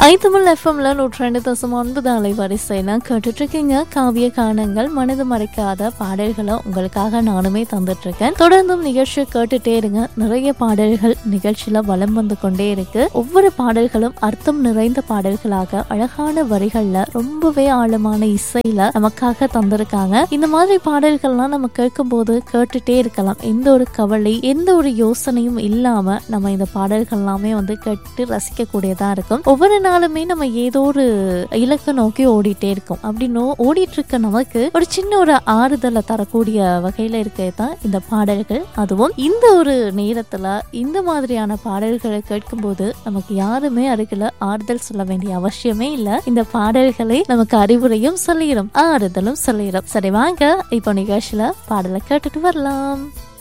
ஐத்தமிழ் எஃப்எம்ல நூற்றி ரெண்டு தசம் ஒன்பது அலைவரிசையில கேட்டுட்டு இருக்கீங்க காவிய கானங்கள் மனது மறைக்காத பாடல்களை உங்களுக்காக நானுமே தந்துட்டு இருக்கேன் தொடர்ந்தும் நிகழ்ச்சியை கேட்டுட்டே இருங்க நிறைய பாடல்கள் நிகழ்ச்சியில வலம் வந்து கொண்டே இருக்கு ஒவ்வொரு பாடல்களும் அர்த்தம் நிறைந்த பாடல்களாக அழகான வரிகள்ல ரொம்பவே ஆழமான இசையில நமக்காக தந்திருக்காங்க இந்த மாதிரி பாடல்கள்லாம் நம்ம கேட்கும்போது கேட்டுட்டே இருக்கலாம் எந்த ஒரு கவலை எந்த ஒரு யோசனையும் இல்லாம நம்ம இந்த பாடல்கள் எல்லாமே வந்து கேட்டு ரசிக்க கூடியதா இருக்கும் ஒவ்வொரு நாளுமே நம்ம ஏதோ ஒரு இலக்கை நோக்கி ஓடிட்டே இருக்கோம் அப்படின்னு ஓடிட்டு இருக்க நமக்கு ஒரு சின்ன ஒரு ஆறுதலை தரக்கூடிய வகையில இருக்கதான் இந்த பாடல்கள் அதுவும் இந்த ஒரு நேரத்துல இந்த மாதிரியான பாடல்களை கேட்கும்போது நமக்கு யாருமே அருகில ஆறுதல் சொல்ல வேண்டிய அவசியமே இல்ல இந்த பாடல்களை நமக்கு அறிவுரையும் சொல்லிடும் ஆறுதலும் சொல்லிடும் சரி வாங்க இப்போ நிகழ்ச்சியில பாடலை கேட்டுட்டு வரலாம்